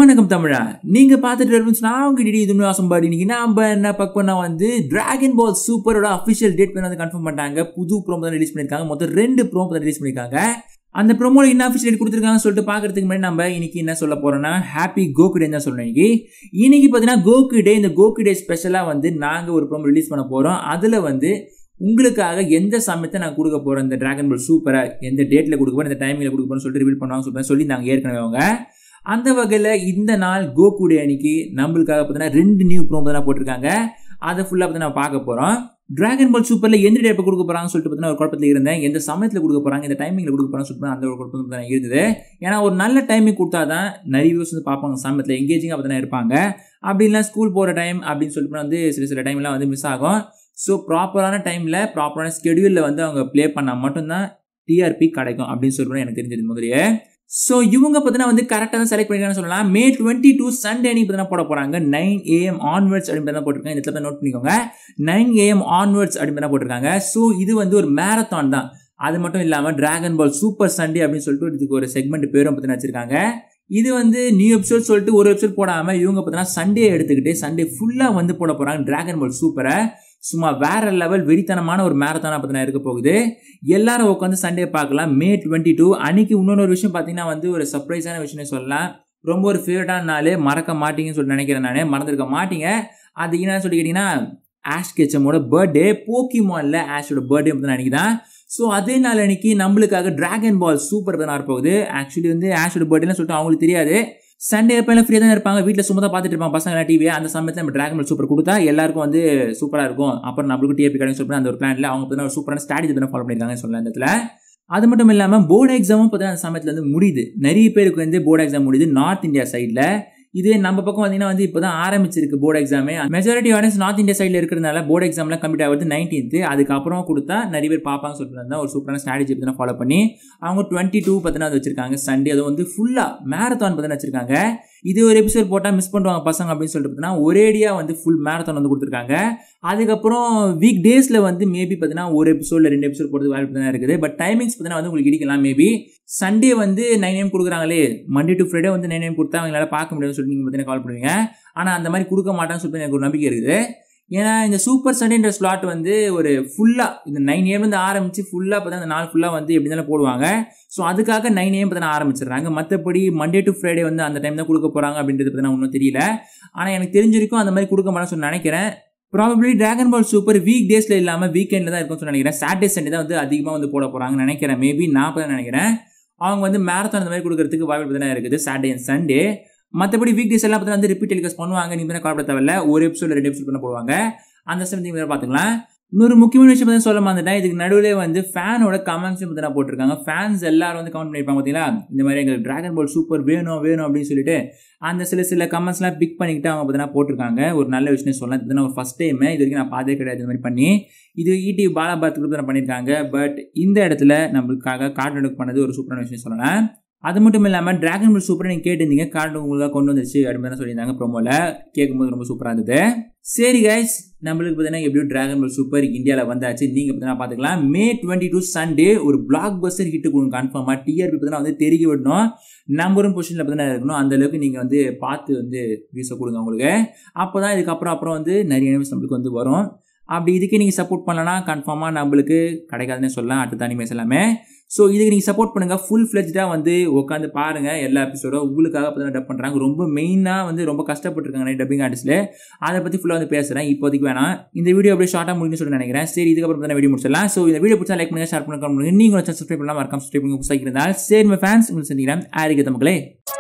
வணக்கம் தமிழா நீங்க பார்த்துட்டு இருந்துச்சு நான் உங்க டிடி இது வாசம்பாடி இன்னைக்கு நாம என்ன பார்க்க பண்ணா வந்து டிராகன் பால் சூப்பரோட அஃபிஷியல் டேட் பண்ணி வந்து கன்ஃபார்ம் பண்ணிட்டாங்க புது ப்ரோமோ தான் ரிலீஸ் பண்ணிருக்காங்க மொத்தம் ரெண்டு ப்ரோமோ தான் ரிலீஸ் பண்ணிருக்காங்க அந்த ப்ரோமோல என்ன அஃபிஷியல் டேட் கொடுத்துருக்காங்கன்னு சொல்லிட்டு பார்க்கறதுக்கு முன்னாடி நம்ம இன்னைக்கு என்ன சொல்ல போறோம்னா ஹாப்பி கோகு டே தான் சொல்லணும் இன்னைக்கு இன்னைக்கு பார்த்தீங்கன்னா கோகு டே இந்த கோகு டே ஸ்பெஷலாக வந்து நாங்கள் ஒரு ப்ரோமோ ரிலீஸ் பண்ண போறோம் அதில் வந்து உங்களுக்காக எந்த சமயத்தை நான் கொடுக்க போறேன் இந்த டிராகன் பால் சூப்பரா எந்த டேட்ல கொடுக்க போறேன் இந்த டைமிங்ல கொடுக்க போறேன்னு சொல்லிட்டு ரிவீல் பண்ணுவாங்க சொல்லி சொல்லி நாங்கள் ஏற்கனவே அவங்க அந்த வகையில் இந்த நாள் கோகுடே அன்னைக்கு நம்மளுக்காக பார்த்தீங்கன்னா ரெண்டு நியூ ப்ரோமோ தான் போட்டிருக்காங்க அதை ஃபுல்லாக பார்த்து நான் பார்க்க போகிறோம் டிராகன் பால் சூப்பரில் எந்த டேப்பை கொடுக்க போகிறாங்கன்னு சொல்லிட்டு பார்த்தீங்கன்னா ஒரு குழப்பத்தில் இருந்தேன் எந்த சமயத்தில் கொடுக்க போகிறாங்க இந்த டைமிங்கில் கொடுக்க போகிறாங்கன்னு சொல்லிட்டு அந்த ஒரு குழப்பத்தில் தான் இருந்தது ஏன்னா ஒரு நல்ல டைமிங் கொடுத்தா தான் நிறைய வியூஸ் வந்து பார்ப்பாங்க சமயத்தில் எங்கேஜிங்காக பார்த்தீங்கன்னா இருப்பாங்க அப்படின்னா ஸ்கூல் போகிற டைம் அப்படின்னு சொல்லிட்டு வந்து சில சில டைம்லாம் வந்து மிஸ் ஆகும் ஸோ ப்ராப்பரான டைமில் ப்ராப்பரான ஸ்கெடியூலில் வந்து அவங்க ப்ளே பண்ணால் மட்டும்தான் டிஆர்பி கிடைக்கும் அப்படின்னு சொல்லிட்டு எனக்கு தெரிஞ்சது முதலியே ஸோ இவங்க பார்த்தீங்கன்னா வந்து கரெக்டாக தான் செலக்ட் பண்ணிருக்காங்கன்னு சொல்லலாம் மே டுவெண்ட்டி டூ சண்டே அன்னைக்கு பார்த்தீங்கன்னா போட போகிறாங்க நைன் ஏஎம் ஆன்வர்ட்ஸ் அப்படின்னு தான் போட்டிருக்காங்க இந்த இடத்துல நோட் பண்ணிக்கோங்க நைன் ஏஎம் ஆன்வர்ட்ஸ் அப்படின்னு தான் போட்டிருக்காங்க ஸோ இது வந்து ஒரு மேரத்தான் தான் அது மட்டும் இல்லாமல் டிராகன் பால் சூப்பர் சண்டே அப்படின்னு சொல்லிட்டு இதுக்கு ஒரு செக்மெண்ட் பேரும் பார்த்தீங்கன்னா வச்சிருக்காங்க இது வந்து நியூ எபிசோட் சொல்லிட்டு ஒரு எபிசோட் போடாமல் இவங்க பார்த்தீங்கன்னா சண்டே எடுத்துக்கிட்டு சண்டே ஃபுல்லாக வந்து போட போகிறாங்க டிராகன் பால் சூப்பரை சும்மா வேற லெவல் வெறித்தனமான ஒரு மேரத்தானா பார்த்தீங்கன்னா இருக்க போகுது எல்லாரும் உட்காந்து சண்டே பார்க்கலாம் மே டுவெண்ட்டி டூ அன்னைக்கு இன்னொரு ஒரு விஷயம் பார்த்தீங்கன்னா வந்து ஒரு சர்ப்ரைஸான விஷயம் சொல்லலாம் ரொம்ப ஒரு ஃபேவரட்டான நாள் மறக்க மாட்டீங்கன்னு சொல்லி நினைக்கிறேன் நான் மறந்துருக்க மாட்டீங்க அது என்னன்னு சொல்லி கேட்டிங்கன்னா ஆஷ் கெச்சமோட பர்த்டே போக்கிமானில் ஆஷோட பர்த்டே பார்த்தீங்கன்னா அன்னைக்கு தான் ஸோ அதே நாள் அன்னைக்கு நம்மளுக்காக டிராகன் பால் சூப்பர் தான் போகுது ஆக்சுவலி வந்து ஆஷோட பர்த்டேன்னு சொல்லிட்டு அவங்களுக்கு தெரியாது சண்டே எப்போ ஃப்ரீயாக தான் இருப்பாங்க வீட்டில் சும்மா தான் பார்த்துட்டு இருப்பாங்க பசங்க டிவியை அந்த சமயத்தில் நம்ம டிராகன் பால் சூப்பர் கொடுத்தா எல்லாருக்கும் வந்து சூப்பராக இருக்கும் அப்புறம் நம்மளுக்கு டிஎப்பி கிடைக்கும் சொல்லிட்டு அந்த ஒரு பிளானில் அவங்க பார்த்தீங்கன்னா ஒரு சூப்பரான ஸ்ட்ராட்டஜி தான் ஃபாலோ பண்ணியிருக்காங்கன்னு சொல்லலாம் இந்த இடத்துல அது மட்டும் இல்லாமல் போர்டு எக்ஸாமும் பார்த்தீங்கன்னா அந்த சமயத்தில் வந்து முடியுது நிறைய பேருக்கு வந்து போர்டு எக்ஸாம் முடியுது நார்த் இந்தியா சைடில் இதே நம்ம பக்கம் பார்த்தீங்கன்னா வந்து இப்போ தான் ஆரம்பிச்சிருக்கு போர்டு எக்ஸாமே மெஜாரிட்டி ஆடியன்ஸ் நார்த் இந்தியா சைடில் இருக்கிறதுனால போர்டு எக்ஸாம்லாம் கம்ப்ளீட் ஆகுது நைன்டீன்த்து அதுக்கப்புறம் கொடுத்தா நிறைய பேர் பார்ப்பாங்க சொல்லிட்டு ஒரு சூப்பரான ஸ்ட்ராட்டஜி பற்றினா ஃபாலோ பண்ணி அவங்க டுவெண்ட்டி டூ பார்த்தீங்கன்னா அது வச்சிருக்காங்க சண்டே அது வந்து ஃபுல்லாக மேரத்தான் பார்த்தீங்கன்னா வச்சிருக்காங்க இது ஒரு எபிசோட் போட்டால் மிஸ் பண்ணுவாங்க பசங்க அப்படின்னு சொல்லிட்டு பார்த்தீங்கன்னா ஒரேடியாக வந்து ஃபுல் மேரத்தான் வந்து கொடுத்துருக்காங்க அதுக்கப்புறம் வீக் டேஸில் வந்து மேபி பார்த்தீங்கன்னா ஒரு எபிசோடில் ரெண்டு எபிசோட் போகிறது வாய்ப்பு தான் இருக்குது பட் டைமிங்ஸ் பார்த்தீங்கன்னா வந்து உங்களுக்கு இடிக்கலாம் மேபி சண்டே வந்து நைன் ஏம் கொடுக்குறாங்களே மண்டே டு ஃப்ரைடே வந்து நைன் ஏம் கொடுத்தா அவங்களால பார்க்க முடியாதுன்னு சொல்லிட்டு நீங்கள் பார்த்தீங்கன்னா கால் பண்ணுவீங்க ஆனால் அந்த மாதிரி கொடுக்க மாட்டான்னு சொல்லிட்டு எனக்கு ஒரு நம்பிக்கை இருக்குது ஏன்னா இந்த சூப்பர் சண்டேன்ற ஸ்லாட் வந்து ஒரு ஃபுல்லாக இந்த நைன் ஏம் வந்து ஆரம்பித்து ஃபுல்லாக பார்த்தா அந்த நாள் ஃபுல்லாக வந்து எப்படி இருந்தாலும் போடுவாங்க ஸோ அதுக்காக நைன் ஏம் பார்த்தா ஆரம்பிச்சிடுறாங்க மற்றபடி மண்டே டு ஃப்ரைடே வந்து அந்த டைம் தான் கொடுக்க போகிறாங்க அப்படின்றது பற்றி ஒன்றும் தெரியல ஆனால் எனக்கு தெரிஞ்சிருக்கும் அந்த மாதிரி கொடுக்க மாட்டேன்னு சொல்லி நினைக்கிறேன் ப்ராபப்ளி டிராகன் பால் சூப்பர் வீக் டேஸில் இல்லாமல் வீக்கெண்டில் தான் இருக்கும்னு சொல்லி நினைக்கிறேன் சாட்டர்டே சண்டே தான் வந்து அதிகமாக வந்து போட போகிறாங்கன்னு நினைக்கிறேன் மேபி நான் தான் நினைக்கிறேன் அவங்க வந்து மேரத்தான் அந்த மாதிரி கொடுக்கறதுக்கு வாய்ப்பு பார்த்தீங்கன்னா இருக்குது சாட்டர்டே அண்ட் சண்டே மற்றபடி வீக் டேஸ் எல்லாம் பார்த்தீங்கன்னா வந்து ரிப்பீட் டெலிகாஸ்ட் பண்ணுவாங்க நீங்கள் கால் தேவையில்ல ஒரு எபிசோட் ரெண்டு எபிசோட் பண்ண போவாங்க அந்த சமயம் நீங்கள் பார்த்துக்கலாம் இன்னொரு முக்கியமான விஷயம் பற்றி சொல்ல மாட்டேன் இதுக்கு நடுவில் வந்து ஃபேனோட கமெண்ட்ஸ் பற்றி நான் போட்டிருக்காங்க ஃபேன்ஸ் எல்லாரும் வந்து கமெண்ட் பண்ணியிருப்பாங்க பார்த்தீங்களா இந்த மாதிரி எங்களுக்கு டிராகன் பால் சூப்பர் வேணும் வேணும் அப்படின்னு சொல்லிட்டு அந்த சில சில கமெண்ட்ஸ்லாம் பிக் பண்ணிக்கிட்டு அவங்க பார்த்தீங்கன்னா போட்டிருக்காங்க ஒரு நல்ல விஷயம் சொல்லலாம் இதுதான் ஒரு ஃபஸ்ட் டைம் இது வரைக்கும் நான் பார்த்தே கிடையாது இந்த மாதிரி பண்ணி இது ஈடி பாலாபாத் குரூப் தான் பண்ணியிருக்காங்க பட் இந்த இடத்துல நம்மளுக்காக கார்ட்டூனுக்கு பண்ணது ஒரு சூப்பரான விஷயம் சொல்லலாம் அது மட்டும் இல்லாமல் டிராகன் பால் சூப்பராக நீங்கள் கேட்டிருந்தீங்க கார்டு உங்களுக்காக கொண்டு வந்துருச்சு அப்படின்னு தான் சொல்லியிருந்தாங்க ப்ரோமோவில் கேட்கும்போது ரொம்ப சூப்பராக இருந்தது சரி கைஸ் நம்மளுக்கு பார்த்தீங்கன்னா எப்படியும் டிராகன் பால் சூப்பர் இந்தியாவில் வந்தாச்சு நீங்கள் பார்த்தீங்கன்னா பார்த்துக்கலாம் மே டுவெண்ட்டி டூ சண்டே ஒரு பிளாக் பஸ்டர் ஹிட்டு கொடுங்க கன்ஃபார்மாக டிஆர்பி பார்த்தீங்கன்னா வந்து தெரிய விடணும் நம்பரும் பொசிஷனில் பார்த்தீங்கன்னா இருக்கணும் அந்த அளவுக்கு நீங்கள் வந்து பார்த்து வந்து வீச கொடுங்க உங்களுக்கு அப்போ தான் இதுக்கப்புறம் அப்புறம் வந்து நிறைய நிமிஷம் நம்மளுக்கு வந்து வரும் அப்படி இதுக்கு நீங்கள் சப்போர்ட் பண்ணலன்னா கன்ஃபார்மாக நம்மளுக்கு கிடைக்காதுன்னு சொல்லலாம் அடுத்த அனிமேஸ் எல்லாமே ஸோ இதுக்கு நீங்கள் சப்போர்ட் பண்ணுங்கள் ஃபுல் ஃப்ளெஜ்டாக வந்து உட்காந்து பாருங்கள் எல்லா எபிசோடும் உங்களுக்காக பார்த்தீங்கன்னா டப் பண்ணுறாங்க ரொம்ப மெயினாக வந்து ரொம்ப கஷ்டப்பட்டுருக்காங்க நிறைய டப்பிங் ஆர்டிஸ்ட்டில் அதை பற்றி ஃபுல்லாக வந்து பேசுகிறேன் இப்போதைக்கு வேணாம் இந்த வீடியோ அப்படியே ஷார்ட்டாக முடிஞ்சு சொல்லி நினைக்கிறேன் சரி இதுக்கப்புறம் தான் வீடியோ முடிச்சிடலாம் ஸோ இந்த வீடியோ பிடிச்சா லைக் பண்ணுங்கள் ஷேர் பண்ணுங்க நீங்கள் சப்ஸ்கிரைப் பண்ணலாம் மறக்காம சப்ஸ்கிரைப் பண்ணுங்க புதுசாக இருந்தால் சரி ஃபேன்ஸ் உங்களுக்கு சந்திக்கிறேன் ஆரிக்கத்த மக்களே